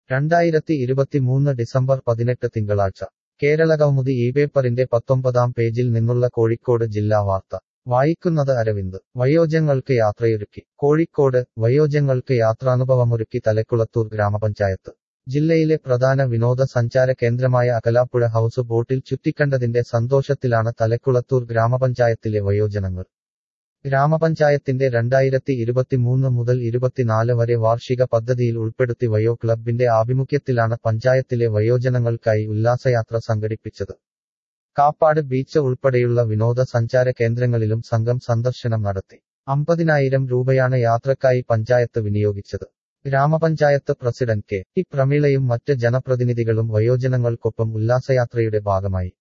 രണ്ടായിരത്തി ഇരുപത്തിമൂന്ന് ഡിസംബർ പതിനെട്ട് തിങ്കളാഴ്ച കേരളകൗമുദി ഈ പേപ്പറിന്റെ പത്തൊമ്പതാം പേജിൽ നിന്നുള്ള കോഴിക്കോട് ജില്ലാ വാർത്ത വായിക്കുന്നത് അരവിന്ദ് വയോജങ്ങൾക്ക് യാത്രയൊരുക്കി കോഴിക്കോട് വയോജങ്ങൾക്ക് യാത്രാനുഭവമൊരുക്കി തലക്കുളത്തൂർ ഗ്രാമപഞ്ചായത്ത് ജില്ലയിലെ പ്രധാന വിനോദ സഞ്ചാര കേന്ദ്രമായ അകലാപ്പുഴ ഹൗസ് ബോട്ടിൽ ചുറ്റിക്കണ്ടതിന്റെ സന്തോഷത്തിലാണ് തലക്കുളത്തൂർ ഗ്രാമപഞ്ചായത്തിലെ വയോജനങ്ങൾ ഗ്രാമപഞ്ചായത്തിന്റെ രണ്ടായിരത്തി ഇരുപത്തിമൂന്ന് മുതൽ ഇരുപത്തിനാല് വരെ വാർഷിക പദ്ധതിയിൽ ഉൾപ്പെടുത്തി വയോ ക്ലബിന്റെ ആഭിമുഖ്യത്തിലാണ് പഞ്ചായത്തിലെ വയോജനങ്ങൾക്കായി ഉല്ലാസയാത്ര സംഘടിപ്പിച്ചത് കാപ്പാട് ബീച്ച് ഉൾപ്പെടെയുള്ള വിനോദ സഞ്ചാര കേന്ദ്രങ്ങളിലും സംഘം സന്ദർശനം നടത്തി അമ്പതിനായിരം രൂപയാണ് യാത്രക്കായി പഞ്ചായത്ത് വിനിയോഗിച്ചത് ഗ്രാമപഞ്ചായത്ത് പ്രസിഡന്റ് കെ ടി പ്രമീളയും മറ്റ് ജനപ്രതിനിധികളും വയോജനങ്ങൾക്കൊപ്പം ഉല്ലാസയാത്രയുടെ ഭാഗമായി